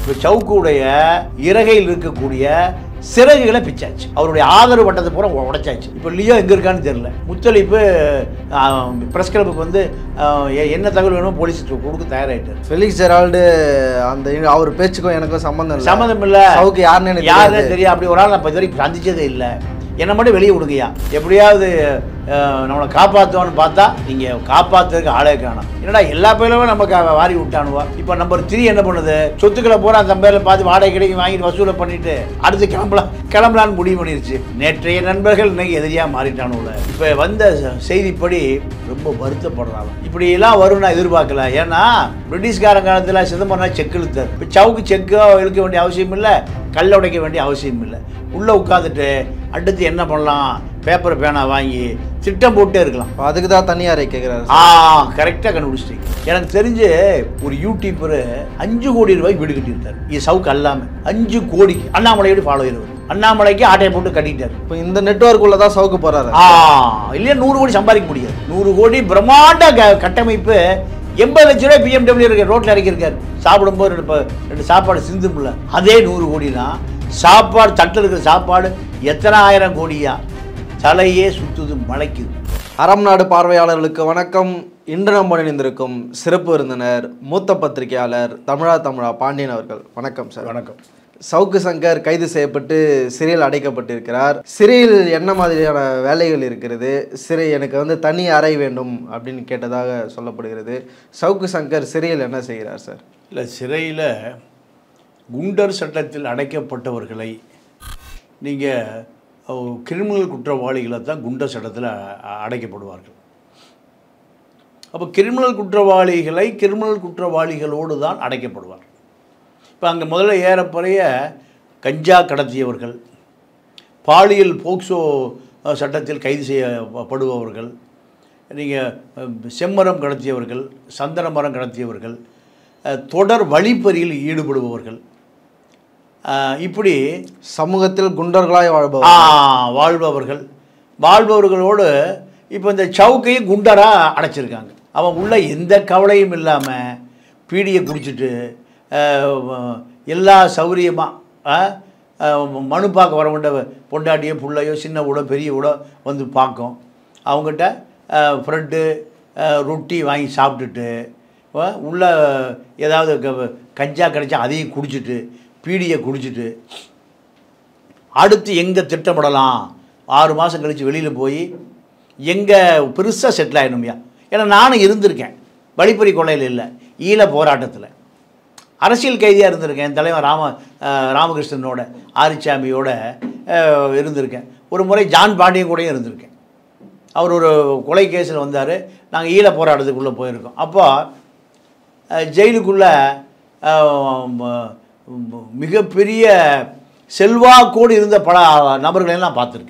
இப்போ சவுக்குடைய இறகையில் இருக்கக்கூடிய சிறகுகளை பிச்சாச்சு அவருடைய ஆதரவு வட்டத்தை பூரா உ- உடைச்சாச்சு இப்போ லியோ எங்கே இருக்கான்னு தெரியல முத்தளிப்பு ப்ரெஸ் கிளப்புக்கு வந்து ஆஹ், எ- என்ன தகவல் வேணுமோ போலீஸ் கொடுக்க தயாராகிட்டார் ஃபெலிக்ஸ் ஜெரால்டு அந்த இ- அவர் பேச்சுக்கும் எனக்கும் சம்மந்தம் இல்லை சம்மந்தம் இல்ல சவுக்கு யாருன்னு எனக்கு யாருன்னு தெரியாது. தெரியும் அப்படி ஒரு ஆள் நான் இப்போ இது வரைக்கும் சந்திச்சதே இல்லை என்னை மட்டும் வெளியே விடுங்கய்யா எப்படியாவது அஹ், நம்மளை காப்பாற்றுவான்னு பார்த்தா நீங்கள் காப்பாற்றுறதுக்கு ஆளே காணும் என்னடா எல்லா பேரும் நம்ம கா- வாரி விட்டானுவா இப்போ நம்பர் த்ரீ என்ன பண்ணுது சொத்துக்களை பூரா அந்த பேரில் பார்த்து வாடகை கிடைக்கும் வாங்கிட்டு வசூலை பண்ணிட்டு அடுத்து கிளம்பலாம் கிளம்பலான்னு முடிவு பண்ணிருச்சு நேற்றைய நண்பர்கள் இன்னைக்கு எதிரியாக மாறிட்டானுல இப்போ வந்த ச- செய்திப்படி ரொம்ப வருத்தப்படுறாங்க இப்படி எல்லாம் வரும் நான் எதிர்பார்க்கல ஏன்னா பிரிட்டிஷ்காரன் காலத்தில் சிதம்பரம் செக் இழுத்தார் இப்போ சவுக்கு செக்கோ இழுக்க வேண்டிய அவசியம் இல்லை கல்ல உடைக்க வேண்டிய அவசியம் இல்லை உள்ளே உட்காந்துட்டு அடுத்து என்ன பண்ணலாம் பேப்பர் பேனா வாங்கி திட்டம் போட்டே இருக்கலாம் அப்ப அதுக்கு தான் தனியாரை கேட்குறாரு ஆ கரெக்டாக கண்டுபிடிச்சிட்டீங்க எனக்கு தெரிஞ்சு ஒரு யூடியூபர் அஞ்சு கோடி ரூபாய்க்கு வீடு கட்டியிருக்காரு இது சவுக்கு அல்லாமல் அஞ்சு கோடிக்கு அண்ணாமலையோட ஃபாலோ இருவர் அண்ணாமலைக்கு ஆட்டையை போட்டு கட்டிட்டார் இப்போ இந்த நெட்ஒர்க்குள்ள தான் சவுக்கு போறாரு ஆ இல்லையா நூறு கோடி சம்பாதிக்க முடியாது நூறு கோடி பிரம்மாண்ட க- கட்டமைப்பு எண்பது லட்ச ரூபாய் பிஎம்டபிள்யூ இருக்க ரோட்டில் இறக்கியிருக்காரு சாப்பிடும்போது ரெண்டு ப- ரெண்டு சாப்பாடு சிந்தும்ல அதே நூறு கோடினா சாப்பாடு தட்டில் இருக்கிற சாப்பாடு எத்தனை ஆயிரம் கோடியா தலையே சுத்துது மலைக்குது அறம் நாடு பார்வையாளர்களுக்கு வணக்கம் இன்று நம்ம இணைந்திருக்கும் சிறப்பு விருந்தினர் மூத்த பத்திரிகையாளர் தமிழா தமிழா பாண்டியன் அவர்கள் வணக்கம் சார் வணக்கம் சவுக்கு சங்கர் கைது செய்யப்பட்டு சிறையில் அடைக்கப்பட்டிருக்கிறார் சிறையில் என்ன மாதிரியான வேலைகள் இருக்கிறது சிறை எனக்கு வந்து தனி அறை வேண்டும் அப்படின்னு கேட்டதாக சொல்லப்படுகிறது சவுக்கு சங்கர் சிறையில் என்ன செய்கிறார் சார் இல்லை சிறையில் குண்டர் சட்டத்தில் அடைக்கப்பட்டவர்களை நீங்கள் கிரிமினல் குற்றவாளிகளை தான் குண்டர் சட்டத்தில் அ- அடைக்கப்படுவார்கள் அப்போ கிரிமினல் குற்றவாளிகளை கிரிமினல் குற்றவாளிகளோடு தான் அடைக்கப்படுவார் இப்போ அங்கே முதல்ல ஏறப்பறைய கஞ்சா கடத்தியவர்கள் பாலியல் போக்சோ அஹ், சட்டத்தில் கைது செய்யப்படுபவர்கள் நீங்கள் செம்மரம் கடத்தியவர்கள் சந்தன மரம் கடத்தியவர்கள் அஹ், தொடர் வழிப்பறியில் ஈடுபடுபவர்கள் அஹ், இப்படி சமூகத்தில் குண்டர்களாய் ஆ, வாழ்பவர் வாழ்பவர்கள் வாழ்பவர்களோடு இப்போ இந்த சவுக்கையும் குண்டராக அடைச்சிருக்காங்க அவன் உள்ள எந்த கவலையும் இல்லாமல் பீடியை குடிச்சிட்டு அஹ், எல்லா சௌகரியமாக மனு பார்க்க வர வேண்ட பொண்டாட்டியோ புள்ளையோ சின்ன கூட பெரிய கூட வந்து பார்க்கும் அவங்ககிட்ட ப்ரெட்டு ரொட்டி வாங்கி சாப்பிட்டுட்டு அஹ், உள்ள ஏதாவது க- கஞ்சா கிடைச்சா அதையும் குடிச்சிட்டு பீடியை குடிச்சிட்டு அடுத்து எங்கே திட்டமிடலாம் ஆறு மாதம் கழித்து வெளியில் போய் எங்கே பெருசாக செட்டில் ஆகிடும்யா ஏன்னா நானும் இருந்திருக்கேன் வழிப்பறி கொள்ளையில் இல்லை ஈழ போராட்டத்தில் அரசியல் கைதியாக இருந்திருக்கேன் என் தலைவர் ராம அஹ், ராமகிருஷ்ணனோட ஆரிச்சாமியோட அஹ், இருந்திருக்கேன் ஒரு முறை ஜான் பாண்டியன் கூடயும் இருந்திருக்கேன் அவர் ஒரு கொலை கேஸில் வந்தார் நாங்கள் ஈழ போராட்டத்துக்குள்ளே போயிருக்கோம் அப்போ அஹ், ஜெயிலுக்குள்ளே அஹ், ம- ம- மிகப்பெரிய செல்வாக்கோடு இருந்த பல நபர்களையும் நான் பார்த்துருக்கேன்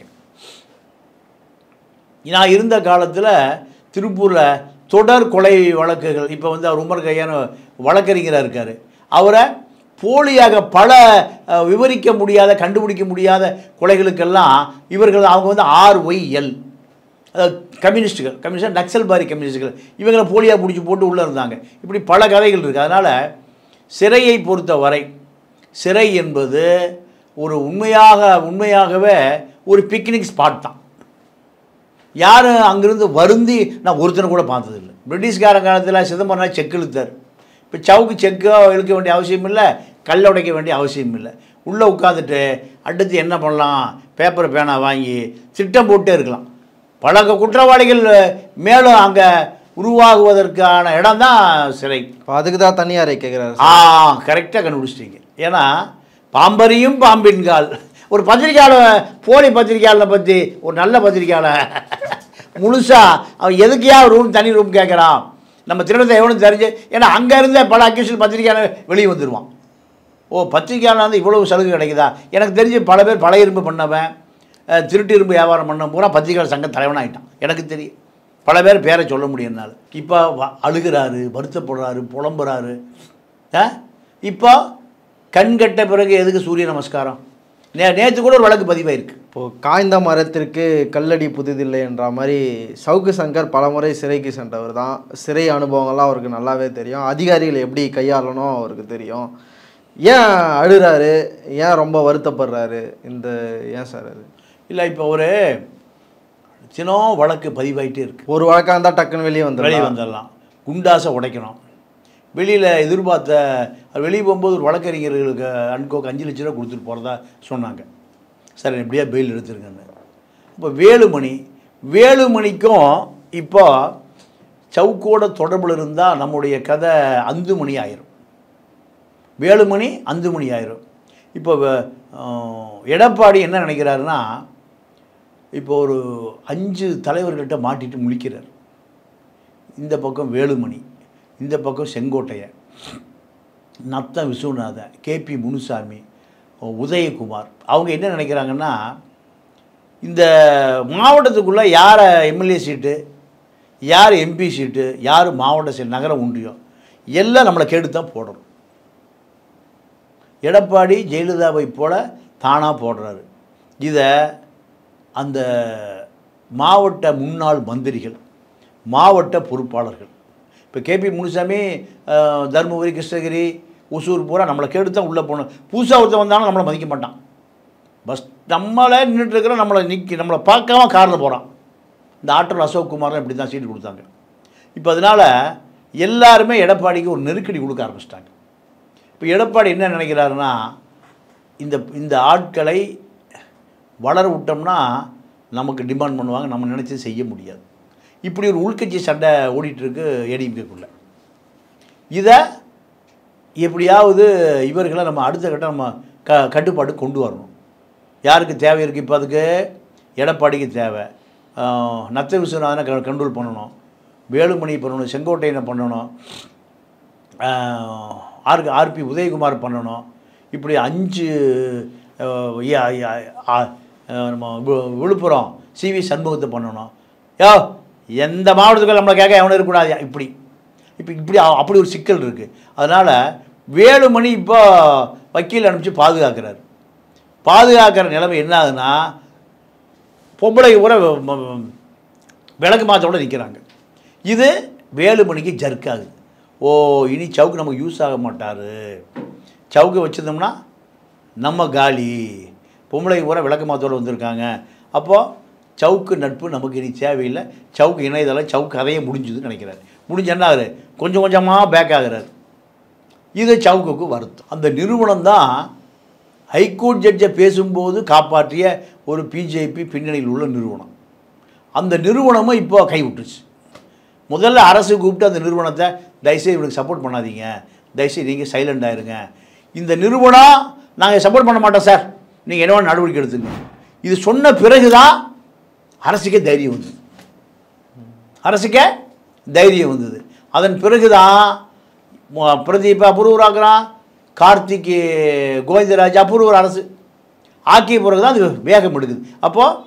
நான் இருந்த காலத்தில் திருப்பூரில் தொடர் கொலை வழக்குகள் இப்போ வந்து அவர் உமர் கையான வழக்கறிஞராக இருக்கார் அவரை போலியாக பல அஹ், விவரிக்க முடியாத கண்டுபிடிக்க முடியாத கொலைகளுக்கெல்லாம் இவர்கள் அவங்க வந்து ஆர் ஒய் எல் அதாவது கம்யூனிஸ்ட்டுகள் கம்யூனிஸ்ட் நக்சல் பாரி கம்யூனிஸ்ட்டுகள் இவங்களை போலியாக பிடிச்சி போட்டு உள்ளே இருந்தாங்க இப்படி பல கதைகள் இருக்குது அதனால் சிறையை பொறுத்த வரை சிறை என்பது ஒரு உண்மையாக உண்மையாகவே ஒரு பிக்னிக் ஸ்பாட் தான் யாரும் அங்கிருந்து வருந்தி நான் ஒருத்தனை கூட பார்த்ததில்லை பிரிட்டிஷ்காரன் காலத்தில் சிதம்பரம் செக் இழுத்தார் இப்போ சவுக்கு செக்கோ இழுக்க வேண்டிய அவசியம் இல்லை கல்ல உடைக்க வேண்டிய அவசியம் இல்லை உள்ளே உட்காந்துட்டு அடுத்து என்ன பண்ணலாம் பேப்பர் பேனா வாங்கி திட்டம் போட்டே இருக்கலாம் பல குற்றவாளிகள் மேலும் அங்கே உருவாகுவதற்கான இடம் தான் சிறை இப்போ அதுக்கு தான் தனியாரை கேட்குறாரு ஆ கரெக்டாக கண்டுபிடிச்சிட்டீங்க ஏன்னா பாம்பரியும் பாம்பின்கால் ஒரு பத்திரிக்கையாளர் போலி பத்திரிக்கையாளரை பற்றி ஒரு நல்ல பத்திரிக்கையாளர் முழுசா அவன் எதுக்கையா ரூம் தனி ரூம் கேட்குறான் நம்ம திருடத்தை எவனும் தெரிஞ்சு ஏன்னா அங்கே இருந்த பல அக்யூஷன் பத்திரிக்கையாளர் வெளியே வந்துடுவான் ஓ பத்திரிக்கையாளர் வந்து இவ்வளவு சலுகை கிடைக்குதா எனக்கு தெரிஞ்சு பல பேர் பழைய இரும்பு பண்ணவன் அஹ், திருட்டு இரும்பு வியாபாரம் பண்ண பூரா பத்திரிக்கையாளர் சங்க தலைவனாயிட்டான் எனக்கு தெரியும் பல பேர் பேரை சொல்ல முடியும் என்னால் இப்போ வ- அழுகிறாரு வருத்தப்படுறாரு புலம்புறாரு ஆ இப்போ கண் கட்ட பிறகு எதுக்கு சூரிய நமஸ்காரம் நே நேற்று கூட ஒரு வழக்கு பதிவாயிருக்கு இப்போது காய்ந்த மரத்திற்கு கல்லடி புதிதில்லை என்ற மாதிரி சவுக்கு சங்கர் பலமுறை சிறைக்கு சென்றவர் தான் சிறை அனுபவங்கள்லாம் அவருக்கு நல்லாவே தெரியும் அதிகாரிகளை எப்படி கையாளணும் அவருக்கு தெரியும் ஏன் அழுறாரு ஏன் ரொம்ப வருத்தப்படுறாரு இந்த ஏன் சார் அது இல்லை இப்போ ஒரு தினம் வழக்கு பதிவாயிட்டே இருக்கு ஒரு வழக்காக இருந்தால் டக்குன்னு வெளியே வெளியே வந்துடலாம் வந்துடலாம் குண்டாசை உடைக்கணும் வெளியில் எதிர்பார்த்த அது வெளியே போகும்போது ஒரு வழக்கறிஞர்களுக்கு அன்கோக்கு அஞ்சு லட்ச ரூபா கொடுத்துட்டு போகிறதா சொன்னாங்க சார் எப்படியா பெயில் எடுத்துருங்கன்னு இப்போ வேலுமணி வேலுமணிக்கும் இப்போ சவுக்கோட தொடர்பில் இருந்தால் நம்முடைய கதை அந்துமணி ஆயிரும் வேலுமணி அந்துமணி ஆயிரும் இப்போ வ- ஆஹ், எடப்பாடி என்ன நினைக்கிறாருன்னா இப்போ ஒரு அஞ்சு தலைவர்கள்ட்ட மாட்டிட்டு முழிக்கிறார் இந்த பக்கம் வேலுமணி இந்த பக்கம் செங்கோட்டையன் நத்த விஸ்வநாதன் கேபி முனுசாமி உதயகுமார் அவங்க என்ன நினைக்கிறாங்கன்னா இந்த மாவட்டத்துக்குள்ளே யாரை எம்எல்ஏ சீட்டு யார் எம்பி சீட்டு யார் மாவட்ட சீட் நகர ஒன்றியம் எல்லாம் நம்மளை கேட்டு தான் போடணும் எடப்பாடி ஜெயலலிதாவை போல தானாக போடுறாரு இதை அந்த மாவட்ட முன்னாள் மந்திரிகள் மாவட்ட பொறுப்பாளர்கள் இப்போ கேபி முனுசாமி அஹ், தருமபுரி கிருஷ்ணகிரி ஒசூர் பூரா நம்மளை கேட்டு தான் உள்ளே போகணும் புதுசாக ஒருத்தன் வந்தாலும் நம்மளை மதிக்க மாட்டான் பஸ் நம்மளே நின்றுட்டு இருக்கிறோம் நம்மளை நிற்க நம்மளை பார்க்காம காரில் போகிறான் இந்த ஆற்றல் அசோக் குமார்லாம் இப்படி தான் சீட்டு கொடுத்தாங்க இப்போ அதனால் எல்லாருமே எடப்பாடிக்கு ஒரு நெருக்கடி கொடுக்க ஆரம்பிச்சிட்டாங்க இப்போ எடப்பாடி என்ன நினைக்கிறாருன்னா இந்த இந்த ஆட்களை வளர விட்டோம்னா நமக்கு டிமாண்ட் பண்ணுவாங்க நம்ம நினச்சி செய்ய முடியாது இப்படி ஒரு உள்கட்சி சண்டை ஓடிட்டுருக்கு ஏடிஎம்கேக்குள்ள இதை எப்படியாவது இவர்களை நம்ம அடுத்த கட்டம் நம்ம க கட்டுப்பாடு கொண்டு வரணும் யாருக்கு தேவை இருக்குது இப்போ அதுக்கு எடப்பாடிக்கு தேவை ஆஹ், நத்த விஸ்வநாதனை க கண்ட்ரோல் பண்ணணும் வேலுமணி பண்ணணும் செங்கோட்டையனை பண்ணணும் ஆஹ், ஆர்க்கு ஆர்பி உதயகுமார் பண்ணணும் இப்படி அஞ்சு ஆஹ், யா- யா- ஆ- ஆஹ், நம்ம வி- விழுப்புரம் சிவி சண்முகத்தை பண்ணணும் யோ எந்த மாவட்டத்துக்கு நம்மளை கேட்க எவனும் இருக்கக்கூடாது இப்படி இப்போ இப்படி அ- அப்படி ஒரு சிக்கல் இருக்குது அதனால் வேலுமணி இப்போ வக்கீல் அனுப்பிச்சு பாதுகாக்கிறார் பாதுகாக்கிற நிலைமை என்ன ஆகுதுன்னா பொம்பளை கூட வ- ம- விளக்கு மாற்றோட நிற்கிறாங்க இது வேலுமணிக்கு ஜர்க் ஆகுது ஓ இனி சவுக்கு நமக்கு யூஸ் ஆக மாட்டார் சவுக்கு வச்சுருந்தோம்னா நம்ம காலி பொம்பளை பூரா விளக்கு மாத்தோடு வந்திருக்காங்க அப்போது சவுக்கு நட்பு நமக்கு இனி தேவையில்லை சவுக்கு இணையதளம் சவுக்கு கதையே முடிஞ்சுதுன்னு நினைக்கிறாரு முடிஞ்சு என்ன ஆகுது கொஞ்சம் கொஞ்சமாக பேக் ஆகுறாரு இது சவுக்குக்கு வருத்தம் அந்த நிறுவனம் தான் ஹைகோர்ட் ஜட்ஜை பேசும்போது காப்பாற்றிய ஒரு பிஜேபி பின்னணியில் உள்ள நிறுவனம் அந்த நிறுவனமும் இப்போ கைவிட்டுருச்சு முதல்ல அரசு கூப்பிட்டு அந்த நிறுவனத்தை தயவுசெய்து இவனுக்கு சப்போர்ட் பண்ணாதீங்க தயவுசெய்து நீங்கள் சைலண்ட் ஆயிருங்க இந்த நிறுவனம் நாங்கள் சப்போர்ட் பண்ண மாட்டோம் சார் நீங்கள் என்ன வேணா நடவடிக்கை எடுத்துங்க இது சொன்ன பிறகு தான் அரசுக்கே தைரியம் வந்தது அரசுக்கே தைரியம் வந்தது அதன் பிறகு தான் பிரதீப் அப்ரூவராகிறான் கார்த்திக் கோவிந்தராஜ் அப்ரூவர் அரசு ஆக்கிய பிறகு தான் அது வேகம் எடுக்குது அப்போது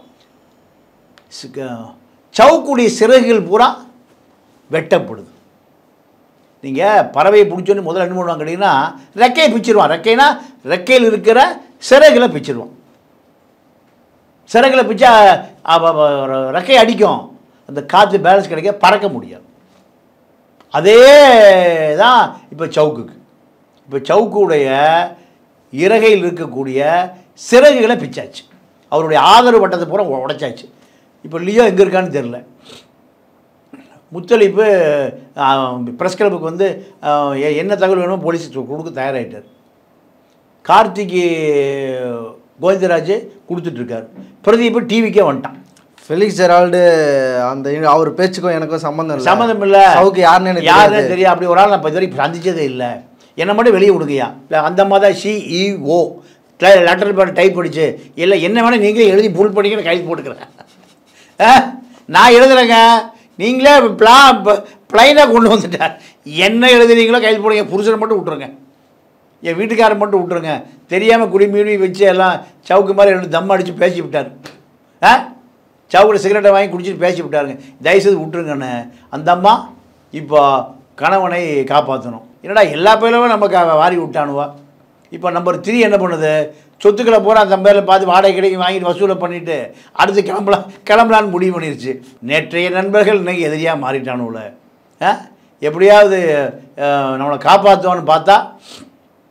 சவுக்குடைய சிறகுகள் பூரா வெட்டப்படுது நீங்கள் பறவையை பிடிச்சோன்னு முதல்ல என்ன பண்ணுவாங்க கேட்டிங்கன்னா ரெக்கையை பிச்சிருவான் ரெக்கைனா ரெக்கையில் இருக்கிற சிறகுகளை பிச்சிருவான் சிறகுகளை பிச்சா அவ- அவ- ரெக்கை அடிக்கும் அந்த காற்று பேலன்ஸ் கிடைக்க பறக்க முடியாது அதே தான் இப்போ சவுக்குக்கு இப்போ சவுக்குடைய இறகையில் இருக்கக்கூடிய சிறகுகளை பிச்சாச்சு அவருடைய ஆதரவு வட்டத்தை பூரா உ- உடைச்சாச்சு இப்போ லியோ எங்கே இருக்கான்னு தெரில முத்தளிப்பு ப்ரெஸ் கிளப்புக்கு வந்து ஆ, எ- என்ன தகவல் வேணுமோ போலீஸ் கொடுக்க தயாராகிட்டார் கார்த்திக் கோவிந்தராஜ் கொடுத்துட்ருக்கார் பிரதீப் டிவிக்கே வந்துட்டான் ஃபெலிக்ஸ் ஜெரால்டு அந்த அவர் பேச்சுக்கும் எனக்கும் சம்மந்தம் இல்லை சம்மந்தம் இல்லை சவுக்கு யாருன்னு எனக்கு யாருன்னு தெரியாது. தெரியும் அப்படி ஒரு ஆள் நான் இப்போ இது வரைக்கும் சந்திச்சதே இல்லை என்னை மட்டும் வெளியே விடுங்கய்யா இல்லை அந்த மாதிரி தான் சிஇஓ லெட்டர் பேர் டைப் படிச்சு இல்லை என்ன வேணால் நீங்களே எழுதி புல் பண்ணிக்கிற கைது போட்டுக்கிறேன் ஆ? நான் எழுதுறேங்க நீங்களே பிளா ப்ளைனாக கொண்டு வந்துட்டேன் என்ன எழுதுறீங்களோ கைது போடுங்க புருஷனை மட்டும் விட்ருங்க என் வீட்டுக்காரர் மட்டும் விட்ருங்க தெரியாமல் குடி மீறி வச்சு எல்லாம் சவுக்கு மாதிரி ரெண்டு தம் அடித்து பேசி விட்டார் ஆ சவுக்கில் சிகரெட்டை வாங்கி குடிச்சிட்டு பேசி விட்டாருங்க தயவுசெய்து விட்ருங்கண்ணே அந்த அம்மா இப்போ கணவனை காப்பாற்றணும் என்னடா எல்லா பேரும் நம்ம கா வாரி விட்டானுவா இப்போ நம்பர் த்ரீ என்ன பண்ணுது சொத்துக்களை பூரா அந்த பேரில் பார்த்து வாடகை கிடைக்கும் வாங்கிட்டு வசூலை பண்ணிவிட்டு அடுத்து கிளம்பலாம் கிளம்பலான்னு முடிவு பண்ணிருச்சு நேற்றைய நண்பர்கள் இன்னைக்கு எதிரியாக மாறிட்டானுல ஆ எப்படியாவது அஹ், நம்மளை காப்பாற்றுவான்னு பார்த்தா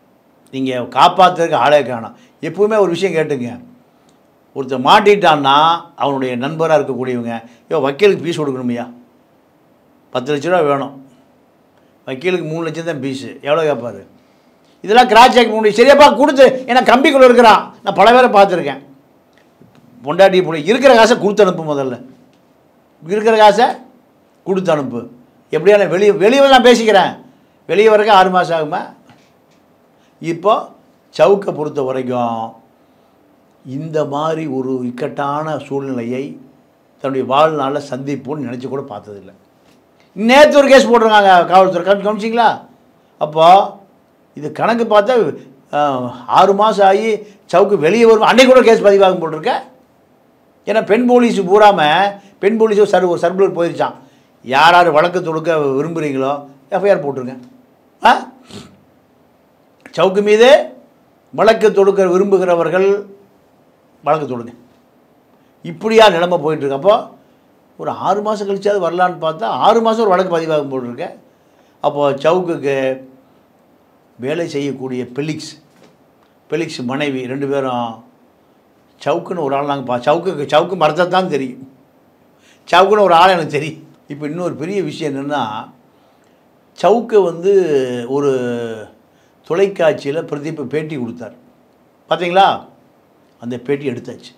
நீங்கள் காப்பாற்றுறதுக்கு ஆளே காணோம் எப்பவுமே ஒரு விஷயம் கேட்டுங்க ஒருத்தர் மாட்டிட்டான்னா அவனுடைய நண்பராக இருக்கக்கூடியவங்க ஐயோ வக்கீலுக்கு ஃபீஸ் கொடுக்கணுமையா பத்து லட்ச ரூபா வேணும் வக்கீலுக்கு மூணு லட்சம் தான் ஃபீஸு எவ்வளோ கேட்பாரு இதெல்லாம் கிராஸ் செக் பண்ணி சரியாப்பா கொடுத்து ஏன்னா கம்பிக்குள்ளே இருக்கிறான் நான் பல பேரை பார்த்துருக்கேன் பொண்டாட்டி பிள்ளை இருக்கிற காசை கொடுத்து அனுப்பு முதல்ல இருக்கிற காசை கொடுத்து அனுப்பு எப்படியான வெளியே வெளியே நான் பேசிக்கிறேன் வெளியே வரைக்கும் ஆறு மாதம் ஆகுமா இப்போ சவுக்கை பொறுத்த வரைக்கும் இந்த மாதிரி ஒரு இக்கட்டான சூழ்நிலையை தன்னுடைய வாழ்நாளில் சந்திப்போன்னு நினச்சி கூட பார்த்ததில்லை நேற்று ஒரு கேஸ் போட்டிருக்காங்க காவல்துறை கவனி கவனிச்சிங்களா அப்போது இது கணக்கு பார்த்தா அஹ், ஆறு மாதம் ஆகி சவுக்கு வெளியே வரும் அன்னைக்கு கூட கேஸ் பதிவாகும் போட்டிருக்க ஏன்னா பெண் போலீஸ் பூராமல் பெண் போலீஸ் ஒரு சர் ஒரு சர்க்குலர் போயிருச்சான் யார் யார் வழக்கு தொடுக்க விரும்புகிறீங்களோ எஃப்ஐஆர் போட்டுருங்க ஆ சவுக்கு மீது வழக்கு தொடுக்க விரும்புகிறவர்கள் வழக்கு தொடுங்க இப்படியா நிலைமை போயிட்டுருக்கு அப்போ ஒரு ஆறு மாதம் கழிச்சாவது வரலான்னு பார்த்தா ஆறு மாதம் ஒரு வழக்கு பதிவாகும் போட்டிருக்கேன் அப்போது சவுக்குக்கு வேலை செய்யக்கூடிய பெலிக்ஸ் பெலிக்ஸ் மனைவி ரெண்டு பேரும் சவுக்குன்னு ஒரு ஆள் நாங்கள் பா சவுக்கு சவுக்கு மரத்தை தான் தெரியும் சவுக்குன்னு ஒரு ஆள் எனக்கு தெரியும் இப்போ இன்னொரு பெரிய விஷயம் என்னென்னா சவுக்கு வந்து ஒரு தொலைக்காட்சியில் பிரதீப் பேட்டி கொடுத்தார் பார்த்தீங்களா அந்த பேட்டி எடுத்தாச்சு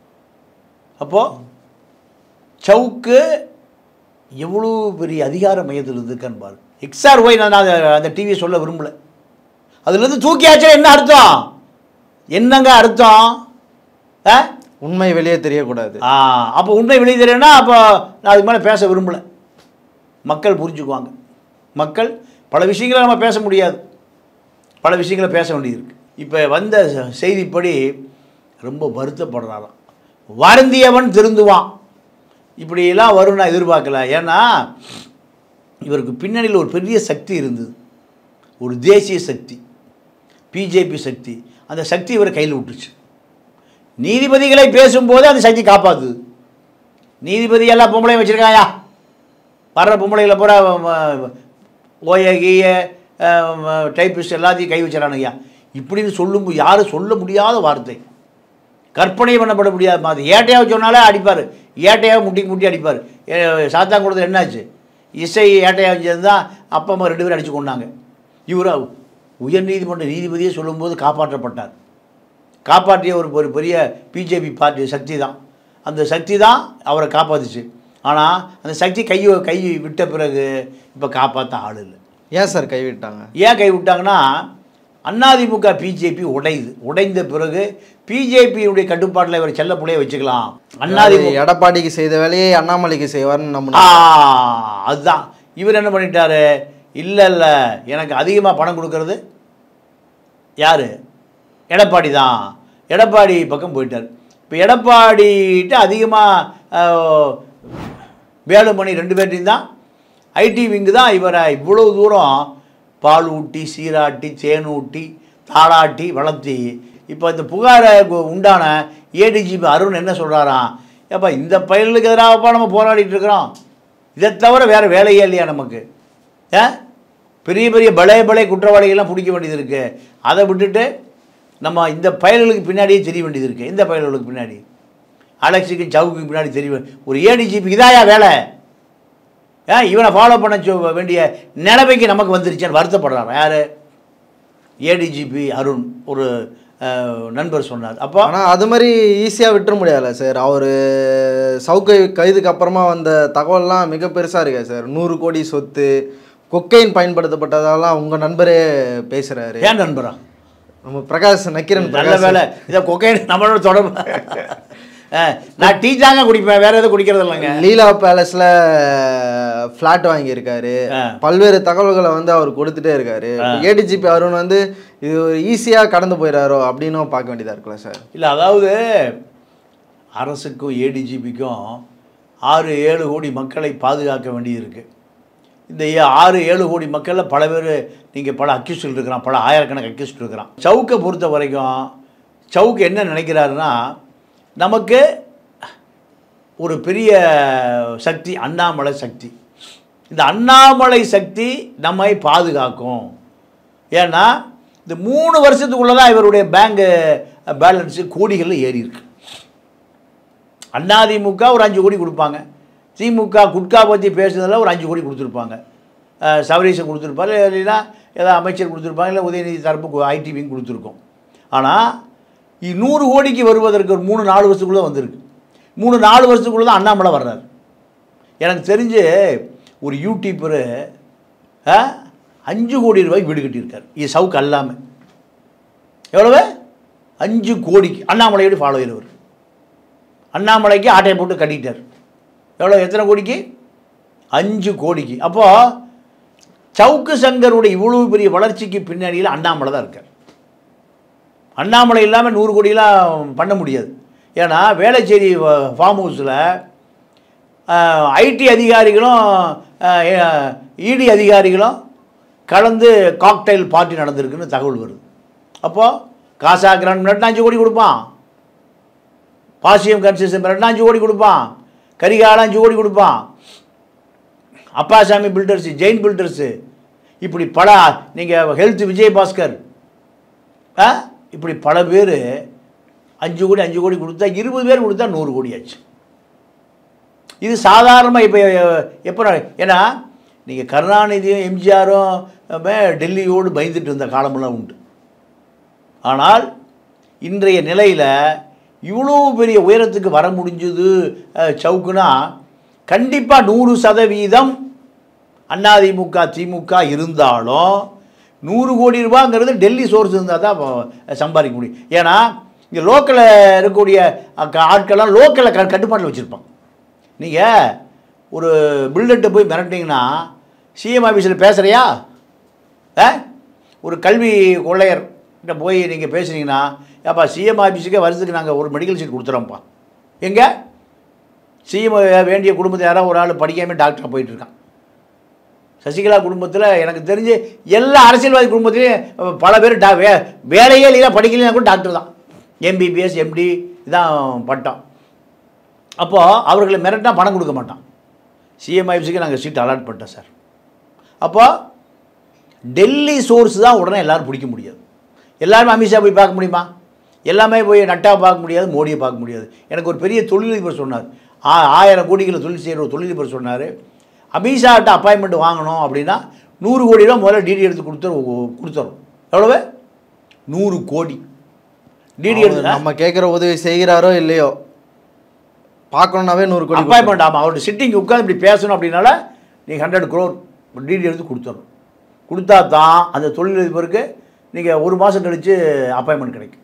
அப்போது சவுக்கு எவ்வளோ பெரிய அதிகார மையத்தில் இருந்திருக்கான்னு பாரு எக்ஸ்ஆர் ஒய் நான் அதை- அந்த டிவியை சொல்ல விரும்பல அதுலேருந்து தூக்கியாச்சா என்ன அர்த்தம் என்னங்க அர்த்தம் ஆ உண்மை வெளியே தெரியக்கூடாது ஆ அப்போ உண்மை வெளியே தெரியணும்னா அப்போ நான் அதுக்கு மேலே பேச விரும்பலை மக்கள் புரிஞ்சுக்குவாங்க மக்கள் பல விஷயங்களை நம்ம பேச முடியாது பல விஷயங்களை பேச வேண்டியிருக்கு இப்போ வந்த செ- செய்திப்படி ரொம்ப வருத்தப்படுறாராம் வருந்தியவன் திருந்துவான் இப்படியெல்லாம் வரும் நான் எதிர்பார்க்கல ஏன்னா இவருக்கு பின்னணியில் ஒரு பெரிய சக்தி இருந்தது ஒரு தேசிய சக்தி பிஜேபி சக்தி அந்த சக்தி இவரை கையில் விட்டுச்சு நீதிபதிகளை பேசும்போது அந்த சக்தி காப்பாத்துது நீதிபதி எல்லாம் பொம்பளையும் வச்சுருக்காயா வர்ற பொம்பளைகளை பூரா ம, ஓய கீய டைப்பிஸ்ட் எல்லாத்தையும் கை வச்சிடறானுங்கய்யா இப்படின்னு சொல்லும் யாரும் சொல்ல முடியாத வார்த்தை கற்பனை பண்ணப்பட முடியாத மாதிரி ஏட்டையாக சொன்னாலே அடிப்பார் ஏட்டையாக முட்டி முட்டி அடிப்பார் சாத்தாங்குளத்தில் என்னாச்சு இசை ஏட்டையாக சேர்ந்து தான் அப்பா அம்மா ரெண்டு பேரும் அடித்து கொண்டாங்க இவர் உயர்நீதிமன்ற நீதிபதியே சொல்லும்போது காப்பாற்றப்பட்டார் காப்பாற்றிய ஒரு ஒரு பெரிய பிஜேபி பார்ட்டி சக்தி தான் அந்த சக்தி தான் அவரை காப்பாத்துச்சு ஆனால் அந்த சக்தி கை கை விட்ட பிறகு இப்போ காப்பாற்ற ஆள் இல்லை ஏன் சார் கைவிட்டாங்க ஏன் கை விட்டாங்கன்னா அதிமுக பிஜேபி உடையுது உடைந்த பிறகு பிஜேபியுடைய கட்டுப்பாட்டில் இவர் செல்ல புள்ளைய வச்சுக்கலாம் அதிமுக எடப்பாடிக்கு செய்த வேலையை அண்ணாமலைக்கு செய்வார்னு ஆ நம்ம அதுதான் இவர் என்ன பண்ணிட்டாரு இல்லை இல்லை எனக்கு அதிகமாக பணம் கொடுக்கறது யார் எடப்பாடி தான் எடப்பாடி பக்கம் போயிட்டார் இப்போ எடப்பாடிகிட்ட அதிகமாக வேலுமணி ரெண்டு பேர்ட்டையும் தான் ஐடி விங்கு தான் இவரை இவ்வளோ தூரம் பால் ஊட்டி சீராட்டி தேன் ஊட்டி தாளாட்டி வளர்த்தி இப்போ இந்த புகாரை கு- உண்டான ஏடிஜிபி அருண் என்ன சொல்கிறாராம் ஏப்பா இந்த பயலுக்கு எதிராகப்பா நம்ம போராடிட்டு இருக்கிறோம் இதை தவிர வேறு வேலையே இல்லையா நமக்கு ஏ பெரிய பெரிய பலே பலே குற்றவாளிகள்லாம் பிடிக்க வேண்டியது இருக்குது அதை விட்டுட்டு நம்ம இந்த பயல்களுக்கு பின்னாடியே தெரிய வேண்டியது இருக்குது இந்த பயல்களுக்கு பின்னாடி அலெக்ஸுக்கு சவுக்கு பின்னாடி தெரிய வே- ஒரு ஏடிஜிபி இதாயா வேலை ஏன் இவனை ஃபாலோ பண்ண சொ- வேண்டிய நிலைமைக்கு நமக்கு வந்துருச்சுன்னு வருத்தப்படுறான் யார் ஏடிஜிபி அருண் ஒரு அஹ், நண்பர் சொன்னார் அப்போ ஆனால் அது மாதிரி ஈஸியாக விட்டுற முடியாதுல்ல சார் அவர் சவுக்கை கைதுக்கு அப்புறமா வந்த தகவல்லாம் மிக பெருசாக இருக்கா சார் நூறு கோடி சொத்து கொக்கைன் பயன்படுத்தப்பட்டதெல்லாம் உங்கள் நண்பரே பேசுகிறாரு ஏன் நண்பரா நம்ம பிரகாஷ் நக்கீரன் நல்ல பிரகாஷ் வேலை இதை கொக்கைன் நம்மளோட தொடர்பு அஹ், நான் டீ தாங்க குடிப்பேன் வேற எதுவும் குடிக்கிறது இல்லைங்க லீலா பேலஸ்ல ஃப்ளாட் வாங்கியிருக்காரு ஆ. பல்வேறு தகவல்களை வந்து அவர் கொடுத்துட்டே இருக்காரு ஏடிஜிபி அருண் வந்து இது ஒரு ஈஸியாக கடந்து போயிடாரோ அப்படின்னும் பார்க்க வேண்டியதாக இருக்குல்ல சார் இல்லை அதாவது அரசுக்கும் ஏடிஜிபிக்கும் ஆறு ஏழு கோடி மக்களை பாதுகாக்க வேண்டியது இந்த ஏ- ஆறு ஏழு கோடி மக்களில் பல பேர் நீங்கள் பல அக்யூஸ்ட் இருக்கிறான் பல ஆயிரக்கணக்கு அக்யூஸ்ட் இருக்கிறான் சவுக்கை பொறுத்த வரைக்கும் சவுக்கு என்ன நினைக்கிறாருன்னா நமக்கு ஒரு பெரிய சக்தி அண்ணாமலை சக்தி இந்த அண்ணாமலை சக்தி நம்மை பாதுகாக்கும் ஏன்னா இந்த மூணு வருஷத்துக்குள்ளே தான் இவருடைய பேங்க் பேலன்ஸு கோடிகளில் ஏறி இருக்கு அதிமுக ஒரு அஞ்சு கோடி கொடுப்பாங்க திமுக குட்கா பற்றி பேசுனதில் ஒரு அஞ்சு கோடி கொடுத்துருப்பாங்க அஹ் சபரீஷன் கொடுத்துருப்பாரு இல்லைன்னா ஏதாவது அமைச்சர் கொடுத்துருப்பாங்க இல்லை உதயநிதி தரப்பு ஐடிவியும் கொடுத்துருக்கோம் ஆனால் நூறு கோடிக்கு வருவதற்கு ஒரு மூணு நாலு வருஷத்துக்குள்ளே வந்திருக்கு மூணு நாலு வருஷத்துக்குள்ளே தான் அண்ணாமலை வர்றாரு எனக்கு தெரிஞ்சு ஒரு யூடியூப்பரு அஞ்சு கோடி ரூபாய்க்கு வீடு கட்டியிருக்காரு இது சவுக்கு அல்லாமல் எவ்வளவு அஞ்சு கோடிக்கு அண்ணாமலையோட ஃபாலோ அவர் அண்ணாமலைக்கு ஆட்டையை போட்டு கட்டிட்டார் எவ்வளோ எத்தனை கோடிக்கு அஞ்சு கோடிக்கு அப்போது சவுக்கு சங்கருடைய இவ்வளவு பெரிய வளர்ச்சிக்கு பின்னணியில் அண்ணாமலை தான் இருக்கார் அண்ணாமலை இல்லாமல் நூறு கோடியெலாம் பண்ண முடியாது ஏன்னா வேளச்சேரி ஃபார்ம் ஹவுஸில் ஐடி அதிகாரிகளும் இடி அதிகாரிகளும் கலந்து காக்டைல் பார்ட்டி நடந்திருக்குன்னு தகவல் வருது அப்போது காசா கிராண்ட் மிரட்டினா அஞ்சு கோடி கொடுப்பான் பாசியம் கன்செஷன் மிரட்டினா அஞ்சு கோடி கொடுப்பான் கரிகாலம் அஞ்சு கோடி கொடுப்பான் அப்பாசாமி பில்டர்ஸு ஜெயின் பில்டர்ஸு இப்படி பல நீங்கள் ஹெல்த் விஜய் பாஸ்கர் ஆ இப்படி பல பேர் அஞ்சு கோடி அஞ்சு கோடி கொடுத்தா இருபது பேர் கொடுத்தா நூறு கோடி ஆச்சு இது சாதாரணமாக இப்போ எப்போ நட- ஏன்னா நீங்கள் கருணாநிதியும் எம்ஜிஆரும் மே டெல்லியோடு பயந்துட்டு இருந்த காலமெல்லாம் உண்டு ஆனால் இன்றைய நிலையில் இவ்வளோ பெரிய உயரத்துக்கு வர முடிஞ்சது அஹ், சவுக்குனா கண்டிப்பாக நூறு சதவீதம் அதிமுக திமுக இருந்தாலும் நூறு கோடி ரூபாங்கிறது டெல்லி சோர்ஸ் இருந்தால் தான் அப்போ சம்பாதிக்க முடியும் ஏன்னா இங்கே லோக்கலில் இருக்கக்கூடிய அக்க- ஆட்கள்லாம் லோக்கலில் க கட்டுப்பாட்டில் வச்சுருப்பாங்க நீங்கள் ஒரு பில்டர்கிட்ட போய் மிரட்டிங்கன்னா சிஎம் ஆஃபீஸில் பேசுகிறியா ஆ ஒரு கல்வி கொள்ளையர் கிட்ட போய் நீங்கள் பேசுனீங்கன்னா ஏப்பா சிஎம் ஆஃபீஸுக்கே வருஷத்துக்கு நாங்கள் ஒரு மெடிக்கல் சீட் கொடுத்துறோம்ப்பா எங்கே சிஎம் வேண்டிய குடும்பத்தை யாராவது ஒரு ஆள் படிக்காமல் டாக்டராக போயிட்டுருக்கான் சசிகலா குடும்பத்தில் எனக்கு தெரிஞ்சு எல்லா அரசியல்வாதி குடும்பத்திலையும் பல பேர் டா வே வேலையே இல்லையா படிக்கலைன்னா கூட டாக்டர் தான் எம்பிபிஎஸ் எம்டி இதான் பட்டம் அப்போது அவர்களை மிரட்டினா பணம் கொடுக்க மாட்டான் சிஎம்ஐஎஃப்சிக்கு நாங்கள் சீட் அலாட் பண்ணிட்டோம் சார் அப்போ டெல்லி சோர்ஸ் தான் உடனே எல்லாரும் பிடிக்க முடியாது எல்லாருமே அமித்ஷா போய் பார்க்க முடியுமா எல்லாமே போய் நட்டா பார்க்க முடியாது மோடியை பார்க்க முடியாது எனக்கு ஒரு பெரிய தொழிலதிபர் சொன்னார் ஆ ஆயிரம் கோடிகளை தொழில் செய்கிற ஒரு தொழிலதிபர் சொன்னார் அமித்ஷாட்ட அப்பாயின்மெண்ட் வாங்கணும் அப்படின்னா நூறு கோடி ரூபா முதல்ல டிடி எடுத்து கொடுத்து கொடுத்துரும் எவ்வளவு நூறு கோடி டிடி அவர் எடுத்து நம்ம கேட்குற உதவி செய்கிறாரோ இல்லையோ பார்க்கணுன்னாவே நூறு கோடி கொடுக்கணும். அப்பாயின்மெண்ட் ஆமாம் அவர்கிட்ட சிட்டிங் உட்காந்து இப்படி பேசணும் அப்படின்னால நீங்கள் ஹண்ட்ரட் க்ரோர் டிடி எடுத்து கொடுத்துடணும் கொடுத்தா தான் அந்த தொழிலதிபருக்கு நீங்கள் ஒரு மாதம் கழித்து அப்பாயின்மெண்ட் கிடைக்கும்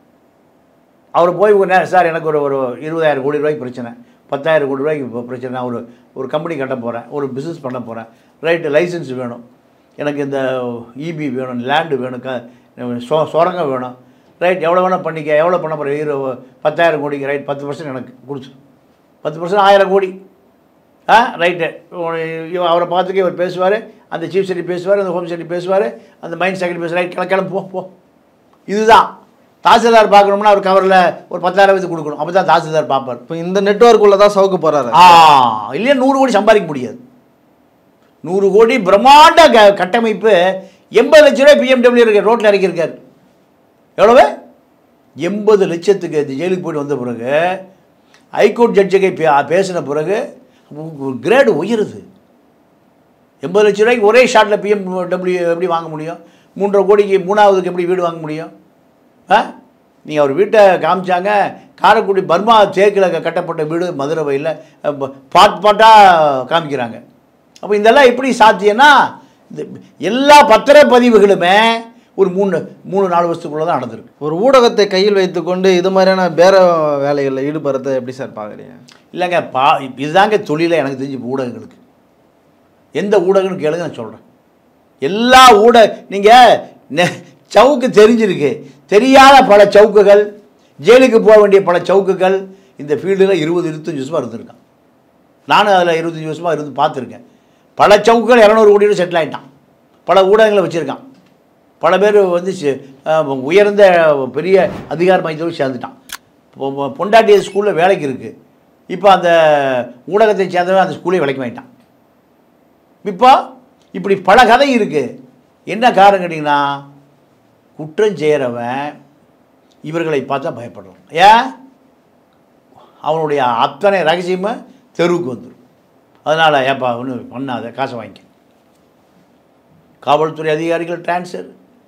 அவர் போய் ஒரு நேரம் சார் எனக்கு ஒரு ஒரு இருபதாயிரம் கோடி ரூபாய்க்கு பிரச்சனை பத்தாயிரம் கோடி ரூபாய்க்கு இப்போ பிரச்சனை நான் ஒரு ஒரு கம்பெனி கட்ட போகிறேன் ஒரு பிஸ்னஸ் பண்ண போகிறேன் ரைட்டு லைசன்ஸ் வேணும் எனக்கு இந்த இபி வேணும் லேண்டு வேணும் க சொ சுரங்கம் வேணும் ரைட் எவ்வளோ வேணால் பண்ணிக்க எவ்வளோ பண்ண போகிற இரு பத்தாயிரம் கோடிக்கு ரைட் பத்து பர்சன்ட் எனக்கு கொடுத்து பத்து பர்சன்ட் ஆயிரம் கோடி ஆ ரைட்டு இவன் அவரை பார்த்துக்க இவர் பேசுவார் அந்த சீஃப் செக்ரட்டரி பேசுவார் அந்த ஹோம் செக்ரட்டரி பேசுவார் அந்த மைண்ட் செக்ரட்டரி பேசுவார் ரைட் கிளம்ப கிளம்பு போ போ இதுதான் தாசில்தார் பார்க்கணும்னா அவர் கவரில் ஒரு பத்தாயிரம் வச்சு கொடுக்கணும் அப்போ தான் தாசில்தார் பார்ப்பார் இப்போ இந்த நெட்ஒர்க்குள்ளே தான் சவுக்கு போகிறாரு ஆ இல்லையா நூறு கோடி சம்பாதிக்க முடியாது நூறு கோடி பிரம்மாண்ட க கட்டமைப்பு எண்பது லட்ச ரூபாய் பிஎம்டபிள்யூ இருக்க ரோட்டில் இறக்கியிருக்காரு எவ்வளவு எண்பது லட்சத்துக்கு இந்த ஜெயிலுக்கு போயிட்டு வந்த பிறகு ஹைகோர்ட் ஜட்ஜுக்கு பே பேசின பிறகு கிரேடு உயருது எண்பது லட்ச ரூபாய்க்கு ஒரே ஷாட்டில் பிஎம்டபிள்யூ எப்படி வாங்க முடியும் மூன்றரை கோடிக்கு மூணாவதுக்கு எப்படி வீடு வாங்க முடியும் ஆ நீங்கள் அவர் வீட்டை காமிச்சாங்க காரைக்குடி பர்மா தேக்கில் கட்டப்பட்ட வீடு மதுரை வயலில் பாட் பாட்டாக காமிக்கிறாங்க அப்போ இதெல்லாம் எப்படி சாத்தியம்னா இந்த எல்லா பத்திரப்பதிவுகளுமே ஒரு மூணு மூணு நாலு வருஷத்துக்குள்ளே தான் நடந்திருக்கு ஒரு ஊடகத்தை கையில் வைத்துக்கொண்டு இது மாதிரியான பேர வேலைகளில் ஈடுபடுறதை எப்படி சார் பார்க்குறீங்க இல்லைங்க பா இதுதாங்க தொழிலை எனக்கு தெரிஞ்சு இப்ப ஊடகங்களுக்கு எந்த ஊடகம்னு கேளுங்க நான் சொல்கிறேன் எல்லா ஊடக நீங்கள் சவுக்கு தெரிஞ்சிருக்கு தெரியாத பல சவுக்குகள் ஜெயிலுக்கு போக வேண்டிய பல சவுக்குகள் இந்த ஃபீல்டில் இருபது இருபத்தஞ்சி வருஷமாக இருந்திருக்கான் நானும் அதில் இருபத்தஞ்சி வருஷமாக இருந்து பார்த்துருக்கேன் பல சவுக்குகள் இரநூறு கோடியோட செட்டில் ஆகிட்டான் பல ஊடகங்களை வச்சுருக்கான் பல பேர் வந்து சி- அஹ் உயர்ந்த பெரிய அதிகார மையத்தோடு சேர்ந்துட்டான் பொ- பொ- பொண்டாட்டி ஸ்கூலில் வேலைக்கு இருக்குது இப்போ அந்த ஊடகத்தை சேர்ந்தவன் அந்த ஸ்கூலே வேலைக்கு வாங்கிட்டான் இப்போ இப்படி பல கதை இருக்குது என்ன காரணம் கேட்டிங்கன்னா குற்றம் செய்கிறவன் இவர்களை பார்த்தா பயப்படுறான் ஏன் அவனுடைய அத்தனை ரகசியமும் தெருவுக்கு வந்துடும் அதனால் ஏப்பா ஒன்று பண்ணாத காசை வாங்கிக்க காவல்துறை அதிகாரிகள் டிரான்ஸ்ஃபர்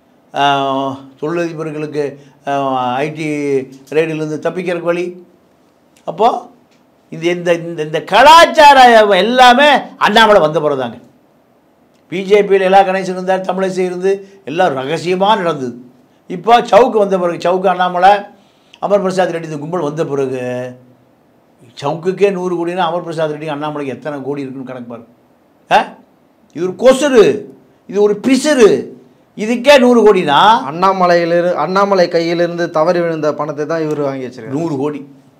தொழிலதிபர்களுக்கு ஐடி ரேடிலிருந்து தப்பிக்கிறதுக்கு வழி அப்போது இந்த இந்த இந்த இந்த கலாச்சாரம் எல்லாமே அண்ணாமலை வந்த பிறதாங்க பிஜேபியில் எல்லா கணேசன் இருந்தார் தமிழிசை இருந்து எல்லாம் ரகசியமாக நடந்தது இப்போ சவுக்கு வந்த பிறகு சவுக்கு அண்ணாமலை அமர் பிரசாத் ரெட்டி இந்த கும்பல் வந்த பிறகு சவுக்குக்கே நூறு கோடினா அமர் பிரசாத் ரெட்டி அண்ணாமலைக்கு எத்தனை கோடி இருக்குன்னு கணக்கு பாரு ஆ இது ஒரு கொசுறு இது ஒரு பிசுறு இதுக்கே நூறு கோடினா அண்ணாமலையிலிருந்து அண்ணாமலை கையிலிருந்து தவறி விழுந்த பணத்தை தான் இவர் வாங்கி வச்சிருக்காரு நூறு கோடி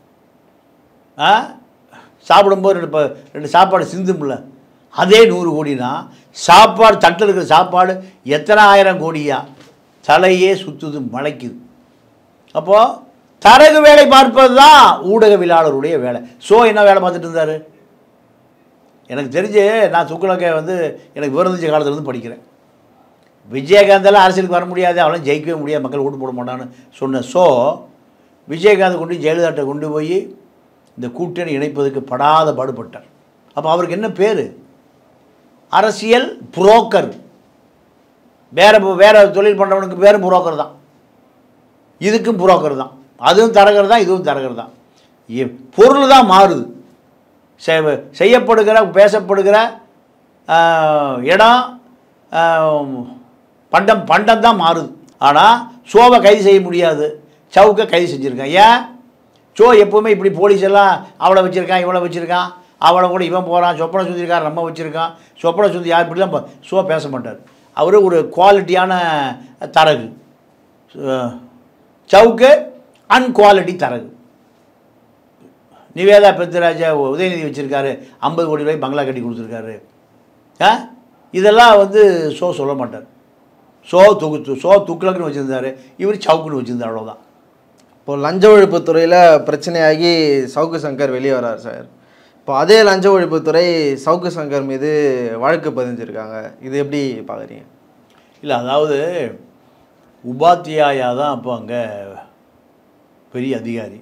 ஆ சாப்பிடும்போது ரெண்டு ப- ரெண்டு சாப்பாடு சிந்தும்ல அதே நூறு கோடினா சாப்பாடு தட்டில் இருக்கிற சாப்பாடு எத்தனை ஆயிரம் கோடியா தலையே சுற்றுது மலைக்குது அப்போது தரகு வேலை பார்ப்பது தான் ஊடகவியலாளருடைய வேலை ஷோ என்ன வேலை பார்த்துட்டு இருந்தார் எனக்கு தெரிஞ்சு நான் துக்குலக்கை வந்து எனக்கு விவரம் தெரிஞ்ச காலத்துலேருந்து படிக்கிறேன் விஜயகாந்தெல்லாம் அரசியலுக்கு வர முடியாது அவளாம் ஜெயிக்கவே முடியாது மக்கள் ஓட்டு போட மாட்டான்னு சொன்ன ஸோ விஜயகாந்த் கொண்டு ஜெயலலிதாட்ட கொண்டு போய் இந்த கூட்டணி இணைப்பதற்கு படாத பாடுபட்டார் அப்போ அவருக்கு என்ன பேர் அரசியல் புரோக்கர் வேற வேற தொழில் பண்ணுறவனுக்கு பேரும் புரோக்கர் தான் இதுக்கும் புரோக்கர் தான் அதுவும் தரகர் தான் இதுவும் தரகர் தான் இ- பொருள் தான் மாறுது செ- செய்யப்படுகிற பேசப்படுகிற ஆஹ், இடம் ஆஹ், பண்டம் பண்டம் தான் மாறுது ஆனால் ஷோவை கைது செய்ய முடியாது சவுக்கை கைது செஞ்சுருக்கான் ஏன் ஷோ எப்போவுமே இப்படி போலீஸ் எல்லாம் அவளை வச்சுருக்கான் இவளை வச்சுருக்கான் அவளை கூட இவன் போகிறான் சொப்பனை சுந்திருக்கான் நம்ம வச்சுருக்கான் சொப்பனை சுந்தி யார் இப்படிலாம் ப- ஷோ பேச மாட்டார் அவர் ஒரு குவாலிட்டியான தரகு அஹ், சவுக்கு அன்குவாலிட்டி தரகு நிவேதா பெத்திராஜா உதயநிதி வச்சுருக்காரு ஐம்பது கோடி ரூபாய் பங்களா கட்டி கொடுத்துருக்காரு ஆ இதெல்லாம் வந்து ஷோ சொல்ல மாட்டார் ஷோ தொகுத்து ஷோ துக்ளக்குன்னு வச்சுருந்தாரு இவர் சவுக்குன்னு வச்சுருந்தார் அவ்வளோதான் இப்போ லஞ்ச ஒழிப்புத்துறையில் பிரச்சனையாகி சவுக்கு சங்கர் வெளியே வரார் சார் இப்போ அதே லஞ்ச ஒழிப்புத்துறை சவுக்கு சங்கர் மீது வழக்கு பதிஞ்சிருக்காங்க இது எப்படி பார்க்குறீங்க இல்லை அதாவது உபாத்தியாயா தான் அப்போ அங்கே பெரிய அதிகாரி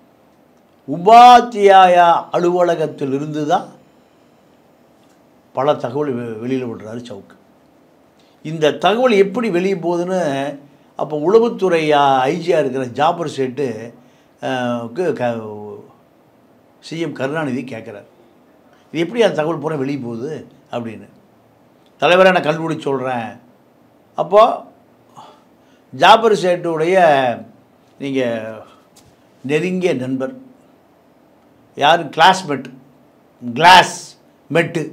உபாத்தியாயா அலுவலகத்திலிருந்து தான் பல தகவல் வெ- வெளியில் விடுறாரு சவுக்கு இந்த தகவல் எப்படி வெளியே போகுதுன்னு அப்போ உளவுத்துறை ஐஜியாக இருக்கிற ஜாபர் சேட்டு அஹ், க்கு க சிஎம் கருணாநிதி கேட்குறாரு இது எப்படி அந்த தகவல் பூரா வெளியே போகுது அப்படின்னு தலைவரை நான் கண்டுபிடிச்சு சொல்கிறேன் அப்போது ஜாபர் சேட்டுடைய நீங்கள் நெருங்கிய நண்பர் யார் கிளாஸ்மேட் கிளாஸ் மெட்டு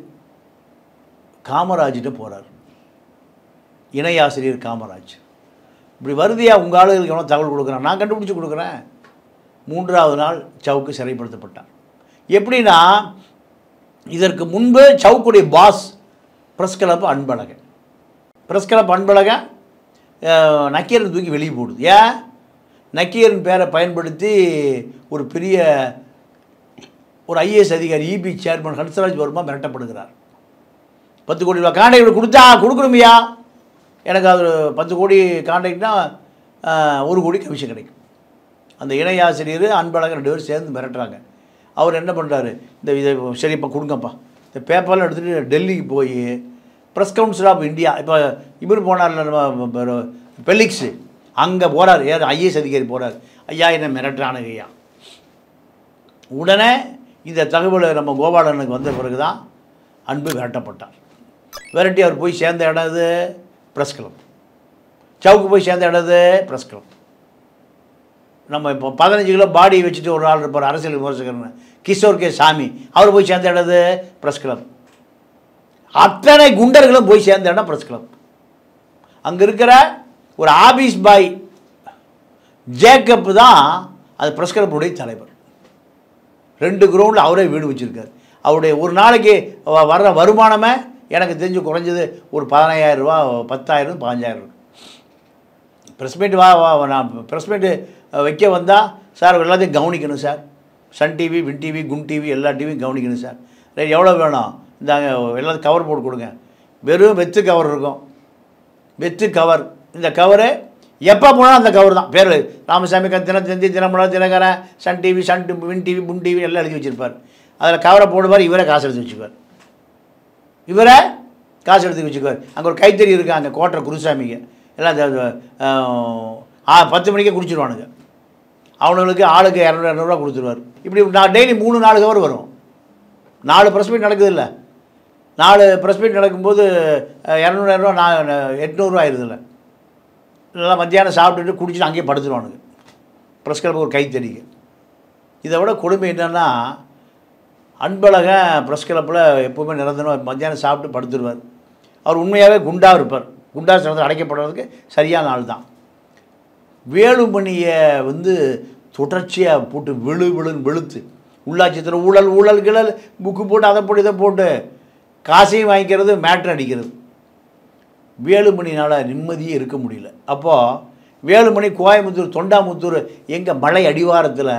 காமராஜிட்ட போகிறார் இணையாசிரியர் காமராஜ் இப்படி வருதியா உங்கள் ஆளுகளுக்கு எவ்வளோ தகவல் கொடுக்குறான் நான் கண்டுபிடிச்சி கொடுக்குறேன் மூன்றாவது நாள் சவுக்கு சிறைப்படுத்தப்பட்டான் எப்படின்னா இதற்கு முன்பு சவுக்குடைய boss press club Anbazhagan press club Anbazhagan அஹ், நக்கீரன் தூக்கி வெளியே போடுது ஏன் நக்கீரன் பேரை பயன்படுத்தி ஒரு பெரிய ஒரு ஐஏஎஸ் அதிகாரி இபி சேர்மன் ஹன்சராஜ் வர்மா மிரட்டப்படுகிறார் பத்து கோடி ரூபா கான்ட்ராக்ட் கொடுத்தா கொடுக்கணுமையா எனக்கு அது பத்து கோடி கான்ட்ராக்ட்னா ஒரு கோடி கமிஷன் கிடைக்கும் அந்த இணை ஆசிரியர் அன்பழகன் ரெண்டு பேரும் சேர்ந்து மிரட்டுறாங்க அவர் என்ன பண்ணுறாரு இந்த இதை சரிப்பா கொடுங்கப்பா இந்த பேப்பர்லாம் எடுத்துகிட்டு டெல்லிக்கு போய் ப்ரெஸ் கவுன்சில் ஆஃப் இந்தியா இப்போ இவர் போனார்ல நம்ம பெலிக்ஸு அங்கே போகிறார் யார் ஐஏஎஸ் அதிகாரி போகிறார் ஐயா என்ன மிரட்டுறானுங்க ஐயா உடனே இந்த தகவல் நம்ம கோபாலனுக்கு வந்த பிறகு தான் அன்பு விரட்டப்பட்டார் விரட்டி அவர் போய் சேர்ந்த இடம் இது ப்ரெஸ் கிளப் சவுக்கு போய் சேர்ந்த இடம் இது ப்ரெஸ் கிளப் நம்ம இப்போ பதினஞ்சு கிலோ பாடி வச்சுட்டு ஒரு ஆள் இருப்பார் அரசியல் விமர்சகர்னு கிஷோர் கே சாமி அவர் போய் சேர்ந்த இடம் இது ப்ரெஸ் கிளப் அத்தனை குண்டர்களும் போய் சேர்ந்த இடம் ப்ரெஸ் கிளப் அங்கே இருக்கிற ஒரு ஆபீஸ் பாய் ஜேக்கப் தான் அது ப்ரெஸ் கிளப்புடைய தலைவர் ரெண்டு கிரவுண்டில் அவரே வீடு வச்சுருக்காரு அவருடைய ஒரு நாளைக்கு வ- வர்ற வருமானமே எனக்கு தெரிஞ்சு குறைஞ்சது ஒரு பதினாயிரம் ரூபா பத்தாயிரம் பதினஞ்சாயிரம் இருக்கு ப்ரெஸ் மீட் வா வா நான் ப்ரெஸ் மீட்டு வைக்க வந்தால் சார் எல்லாத்தையும் கவனிக்கணும் sir Sun TV Win TV குன் டிவி எல்லா டிவியும் கவனிக்கணும் சார் ரைட் எவ்வளோ வேணும் இந்தாங்க எல்லாத்தையும் கவர் போட்டு கொடுங்க வெறும் வெத்து கவர் இருக்கும் வெத்து கவர் இந்த கவரு எப்போ போனாலும் அந்த கவர் தான் பேர் ராமசாமி க- Dinathanthi Dinamalar Dinakaran Sun TV Sun டி- வின் டிவி புன் டிவி எல்லாம் எழுதி வச்சிருப்பார் அதில் கவரை போடுவார் இவரே காசு எடுத்து வச்சுக்குவார் இவரை காசு எடுத்து வச்சுக்குவார் அங்கே ஒரு கைத்தறி இருக்காங்க கோட்டை குருசாமிங்க எல்லாம் இந்த, ஆஹ், ஆ பத்து மணிக்கே குடிச்சிருவானுங்க அவனுங்களுக்கு ஆளுக்கு இரநூறு இரநூறுவா கொடுத்துருவார் இப்படி நான் டெய்லி மூணு நாலு கவர் வரும் நாலு ப்ரெஸ் மீட் நடக்குது இல்லை நாலு ப்ரெஸ் மீட் நடக்கும்போது அஹ், இரநூறு இரநூறுவா நான் எட்நூறுவா ஆயிடுதுல்ல நல்லா மத்தியானம் சாப்பிட்டுட்டு குடிச்சிட்டு அங்கேயே படுத்துருவானுங்க ப்ரெஸ் கிளப் ஒரு கைத்தடிக்கு இதை விட கொடுமை என்னென்னா அன்பழகன் ப்ரெஸ் கிளப்பில் எப்போவுமே நிரந்தரம் மத்தியானம் சாப்பிட்டு படுத்துருவார் அவர் உண்மையாகவே குண்டாக இருப்பார் குண்டா சிறந்து அடைக்கப்படுறதுக்கு சரியான ஆள் தான் வேலுமணியை வந்து தொடர்ச்சியாக போட்டு விழு விழுன்னு வெளுத்து உள்ளாட்சியத்தில் ஊழல் ஊழல் கிழல் புக்கு போட்டு அதை போட்டு இதை போட்டு காசையும் வாங்கிக்கிறது மேட்ரு அடிக்கிறது வேலுமணினால் நிம்மதியே இருக்க முடியல அப்போது வேலுமணி கோயம்புத்தூர் தொண்டாமுத்தூர் எங்கள் மலை அடிவாரத்தில்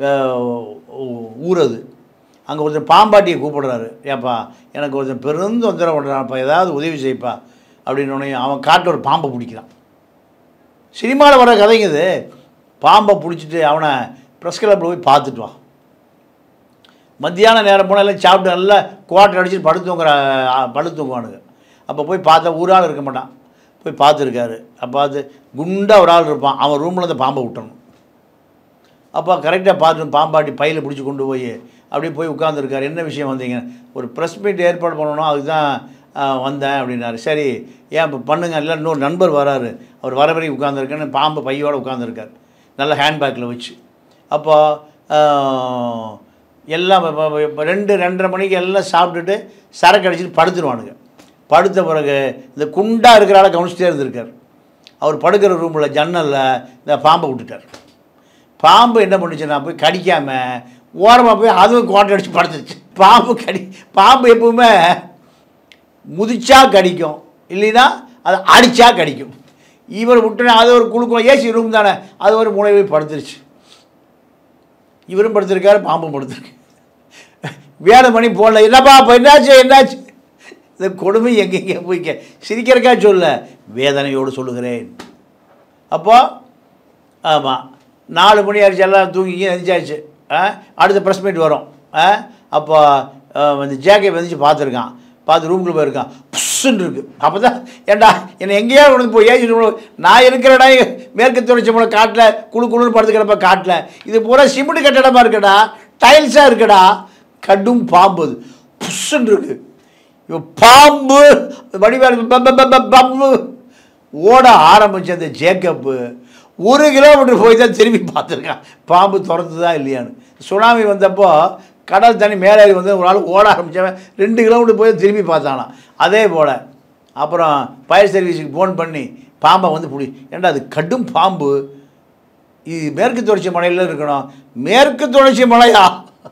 ஊறது அங்கே ஒருத்தர் பாம்பாட்டியை கூப்பிடுறாரு ஏப்பா எனக்கு ஒருத்தன் பெரும் தொந்தரவு பண்ணுறான்ப்பா ஏதாவது உதவி செய்ப்பா அப்படின்னு உடனே அவன் காட்டில் ஒரு பாம்பை பிடிக்கிறான் சினிமாவில் வர கதைங்க இது பாம்பை பிடிச்சிட்டு அவனை ப்ரெஸ் கிளப்பில் போய் பார்த்துட்டு வா மத்தியான நேரம் போனால் எல்லாம் சாப்பிட்டு நல்லா குவாட்டர் அடிச்சுட்டு படுத்துங்கிற படுத்துங்குவானுங்க அப்போ போய் பார்த்தா ஒரு ஆள் இருக்க மாட்டான் போய் பார்த்துருக்காரு அப்போ பார்த்து குண்டாக ஒரு ஆள் இருப்பான் அவன் ரூமில் அந்த பாம்பை விட்டணும் அப்போ கரெக்டாக பார்த்து பாம்பாட்டி பையில் பிடிச்சி கொண்டு போய் அப்படியே போய் உட்காந்துருக்காரு என்ன விஷயம் வந்தீங்க ஒரு ப்ரெஸ் மீட் ஏற்பாடு பண்ணணும் அதுக்கு தான் வந்தேன் அப்படின்னாரு சரி ஏன் இப்போ பண்ணுங்க இல்லை இன்னொரு நண்பர் வராரு அவர் வர வரைக்கும் உட்காந்துருக்கேன்னு பாம்பு பையோடு உட்காந்துருக்கார் நல்ல ஹேண்ட்பேக்கில் வச்சு அப்போ ஆஹ், எல்லாம் இப்ப- இப்ப- இப்ப ரெண்டு ரெண்டரை மணிக்கு எல்லாம் சாப்பிட்டுட்டு சரக்கு அடிச்சுட்டு படுத்துருவானுங்க படுத்த பிறகு இந்த குண்டாக இருக்கிற ஆளை கவனிச்சிட்டே இருந்திருக்கார் அவர் படுக்கிற ரூமில் ஜன்னலில் இந்த பாம்பை விட்டுட்டார் பாம்பு என்ன பண்ணுச்சுன்னா போய் கடிக்காம ஓரமாக போய் அதுவும் கோட்டை அடித்து படுத்துச்சு பாம்பு கடி பாம்பு எப்பவுமே முதிச்சா கடிக்கும் இல்லைன்னா அது அடித்தா கடிக்கும் இவர் விட்டுனா அது ஒரு குழுக்கம் ஏசி ரூம் தானே அது ஒரு மூளை போய் படுத்துருச்சு இவரும் படுத்திருக்காரு பாம்பும் படுத்திருக்கு வேலை மணி போடல என்னப்பா இப்போ என்னாச்சு என்னாச்சு இந்த கொடுமை எங்கெங்கே போய் கே சிரிக்கிறக்கா சொல்ல வேதனையோடு சொல்லுகிறேன் அப்போ ஆமாம் நாலு மணி ஆயிடுச்சு எல்லாம் தூங்கி எந்திரிச்சாச்சு ஆ அடுத்த ப்ரெஸ் மீட் வரும் ஆ அப்போ வந்து ஜேகே வந்துச்சு பார்த்துருக்கான் பார்த்து ரூமுக்குள்ள போயிருக்கான் புஷ்ஷுன்னு இருக்கு அப்போ தான் ஏண்டா என்னை எங்கேயோ கொண்டு போய் ஏசி room ல- நான் இருக்கிறடா மேற்கு தொடர்ச்சி மூலம் காட்டில் குழு குழுன்னு படுத்துக்கிறப்ப காட்டில் இது பூரா சிமெண்ட் கட்டடமாக இருக்குடா டைல்ஸாக இருக்குடா கடும் பாம்பு அது புஷ்ஷுன்னு இருக்கு இவன் பாம்பு வடிவேலு ப- ப- ப- ப- பாம்பு ஓட ஆரம்பிச்ச அந்த ஜேக்கப்பு ஒரு கிலோமீட்டர் போய் தான் திரும்பி பார்த்துருக்கான் பாம்பு திறந்துதா இல்லையான்னு சுனாமி வந்தப்போ கடல் தண்ணி மேலேறி வந்து ஒரு ஆள் ஓட ஆரம்பித்தவன் ரெண்டு கிலோமீட்டர் போய் திரும்பி பார்த்தானாம் அதே போல் அப்புறம் ஃபயர் சர்வீஸுக்கு ஃபோன் பண்ணி பாம்பை வந்து பிடி ஏன்டா அது கடும் பாம்பு இது மேற்கு தொடர்ச்சி மலையில் இருக்கணும் மேற்கு தொடர்ச்சி மலையா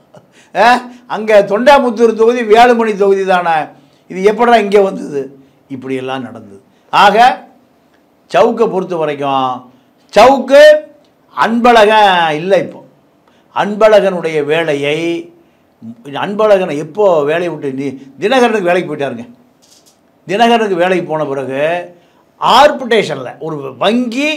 அங்கே தொண்டாமுத்தூர் தொகுதி வேலுமணி தொகுதி தானே இது எப்படா இங்கே வந்தது இப்படியெல்லாம் நடந்தது ஆக சவுக்கை பொறுத்த வரைக்கும் சவுக்கு அன்பழகன் இல்லை இப்போ அன்பழகனுடைய வேலையை அன்பழகனை எப்போ வேலையை விட்டு நீ தினகரனுக்கு வேலைக்கு போயிட்டாருங்க தினகரனுக்கு வேலைக்கு போன பிறகு ஆர்பிட்டேஷனில் ஒரு வங்கி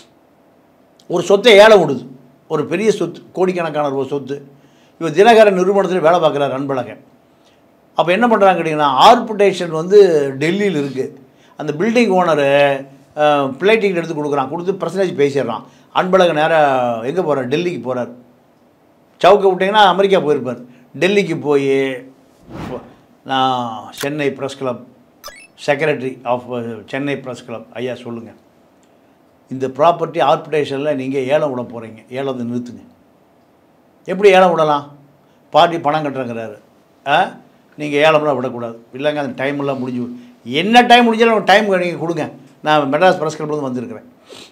ஒரு சொத்தை ஏலம் விடுது ஒரு பெரிய சொத்து கோடிக்கணக்கான ஒரு சொத்து இவர் தினகரன் நிறுவனத்தில் வேலை பார்க்குறாரு அன்பழகன் அப்போ என்ன பண்ணுறாங்க கேட்டிங்கன்னா ஆர்பிட்டேஷன் வந்து டெல்லியில் இருக்குது அந்த பில்டிங் ஓனரு பிளைட் டிக்கெட் எடுத்து கொடுக்குறான் கொடுத்து பர்சன்டேஜ் பேசிடுறான் அன்பழகன் நேராக எங்கே போகிறார் டெல்லிக்கு போகிறார் சவுக்க விட்டிங்கன்னா அமெரிக்கா போயிருப்பார் டெல்லிக்கு போய் நான் Chennai press club secretary of Chennai press club ஐயா சொல்லுங்கள் இந்த ப்ராப்பர்ட்டி ஆர்பிட்டேஷனில் நீங்கள் ஏலம் விட போகிறீங்க ஏலத்தை நிறுத்துங்க எப்படி ஏலம் விடலாம் பார்ட்டி பணம் கட்டுறங்கிறாரு ஆ நீங்கள் ஏலம்லாம் விடக்கூடாது இல்லைங்க அந்த டைம் எல்லாம் முடிஞ்சு என்ன டைம் முடிஞ்சாலும் டைம் நீங்கள் கொடுங்க நான் மெட்ராஸ் ப்ரெஸ் கிளப்லேருந்து வந்திருக்கிறேன்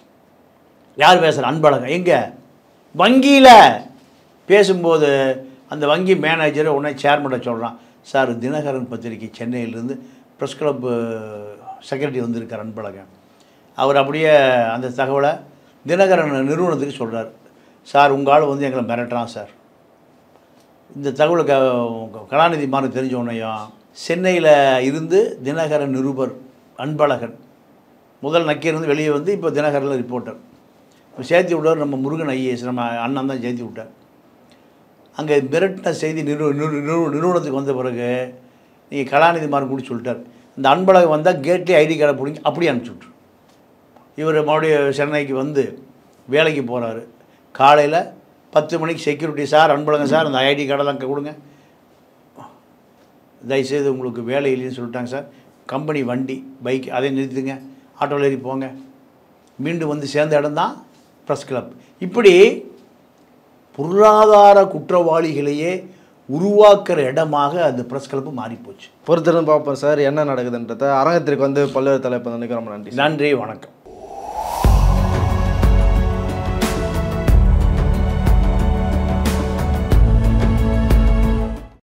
யார் பேசுகிற அன்பழகன் எங்கே வங்கியில் பேசும்போது அந்த வங்கி மேனேஜர் உடனே சேர்மன்ட்ட சொல்கிறான் சார் தினகரன் பத்திரிகை சென்னையிலேருந்து ப்ரெஸ் கிளப் செக்ரட்டரி வந்திருக்கார் அன்பழகன் அவர் அப்படியே அந்த தகவலை தினகரன் நிறுவனத்துக்கு சொல்கிறார் சார் உங்கள் ஆள் வந்து எங்களை மிரட்டுறான் சார் இந்த தகவலை க கலாநிதி மாறன் தெரிஞ்ச உடனேயும் சென்னையில் இருந்து தினகரன் நிருபர் அன்பழகன் முதல் நக்கீருந்து வெளியே வந்து இப்போ தினகரில் ரிப்போர்ட்டர் சேர்த்தி விட்டார் நம்ம முருகன் ஐஏஎஸ் நம்ம அண்ணன் தான் சேர்த்தி விட்டார் அங்கே மிரட்டின செய்தி நிறு நிறு நிறு- நிறுவனத்துக்கு வந்த பிறகு நீங்கள் கலாநிதி மாறன் கூட சொல்லிட்டார் இந்த அன்பழகம் வந்தால் கேட்லேயே ஐடி கார்டை பிடிங்கி அப்படியே அனுப்பிச்சி விட்ரு இவர் மறுபடியும் சென்னைக்கு வந்து வேலைக்கு போகிறாரு காலையில் பத்து மணிக்கு செக்யூரிட்டி சார் அன்பழகம் சார் அந்த ஐடி கார்டெல்லாம் கொடுங்க தயவுசெய்து உங்களுக்கு வேலை இல்லைன்னு சொல்லிட்டாங்க சார் கம்பெனி வண்டி பைக் அதை நிறுத்துங்க ஆட்டோவில் ஏறி போங்க மீண்டும் வந்து சேர்ந்த இடம் தான் ப்ரெஸ் கிளப் இப்படி பொருளாதார குற்றவாளிகளையே உருவாக்குற இடமாக அந்த ப்ரெஸ் கிளப்பு மாறிப்போச்சு பொறுத்திருந்து பார்ப்போம் சார் என்ன நடக்குதுன்றத அரங்கத்திற்கு வந்து பல்வேறு தலைப்பு நினைக்கிறோம் நன்றி நன்றி வணக்கம்